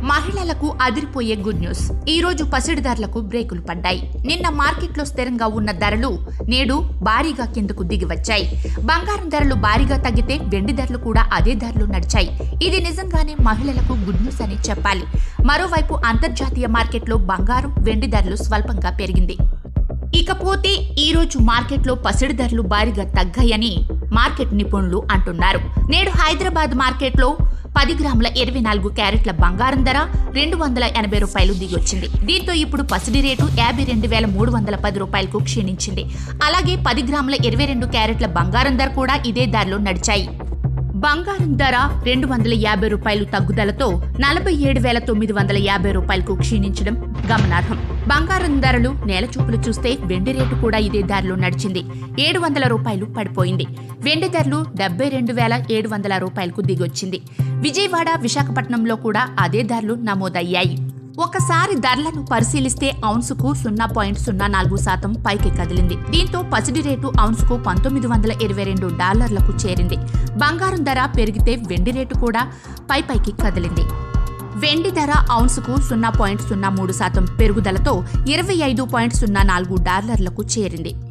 మహిళలకు అదిరిపోయే good news ఈ రోజు పసిడి ధరలకు బ్రేకులు పడ్డాయి నిన్న మార్కెట్లో స్థిరంగా ఉన్న ధరలు నేడు భారీగా కిందకు దిగి వచ్చాయి బంగారం ధరలు భారీగా తగ్గితే వెండి ధరలు కూడా అదే ధరలు నడిచాయి ఇది నిజంగానే మహిళలకు గుడ్ న్యూస్ అని చెప్పాలి మరోవైపు అంతర్జాతీయ మార్కెట్లో బంగారం వెండి ధరలు స్వల్పంగా పెరిగింది ఇకపోతే ఈ రోజు మార్కెట్లో పసిడి ధరలు భారీగా తగ్గాయని మార్కెట్ నిపుణులు అంటున్నారు నేడు హైదరాబాద్ మార్కెట్లో పది గ్రాముల ఇరవై నాలుగు క్యారెట్ల బంగారం ధర రెండు వందల ఎనభై రూపాయలు దిగొచ్చింది దీంతో ఇప్పుడు పసిడి రేటు యాభై రెండు వేల మూడు వందల పది రూపాయలకు క్షీణించింది అలాగే పది గ్రాముల ఇరవై రెండు క్యారెట్ల బంగారం ధర కూడా ఇదే ధరలో నడిచాయి బంగారం ధర రెండు వందల యాభై రూపాయలు తగ్గుదలతో నలభై ఏడు వేల తొమ్మిది వందల యాభై రూపాయలకు క్షీణించడం గమనార్హం బంగారం ధరలు నేల చూపులు చూస్తే వెండి రేటు కూడా ఇదే ధరలో నడిచింది ఏడు వందల రూపాయలు పడిపోయింది వెండి ధరలు డెబ్బై రెండు వేల ఏడు వందల రూపాయలకు దిగొచ్చింది విజయవాడ విశాఖపట్నంలో కూడా అదే ధరలు నమోదయ్యాయి ఒకసారి ధరలను పరిశీలిస్తే ఔన్సుకు సున్నా పాయింట్ సున్నా నాలుగు శాతం పైకి కదిలింది దీంతో పసిడి రేటు ఔన్సుకు పంతొమ్మిది వందల ఇరవై రెండు డాలర్లకు చేరింది బంగారం ధర పెరిగితే వెండి రేటు కూడా పై పైకి కదిలింది వెండి ధర ఔన్సుకు సున్నా పాయింట్ సున్నా మూడు శాతం పెరుగుదలతో ఇరవై ఐదు పాయింట్ సున్నా నాలుగు డాలర్లకు చేరింది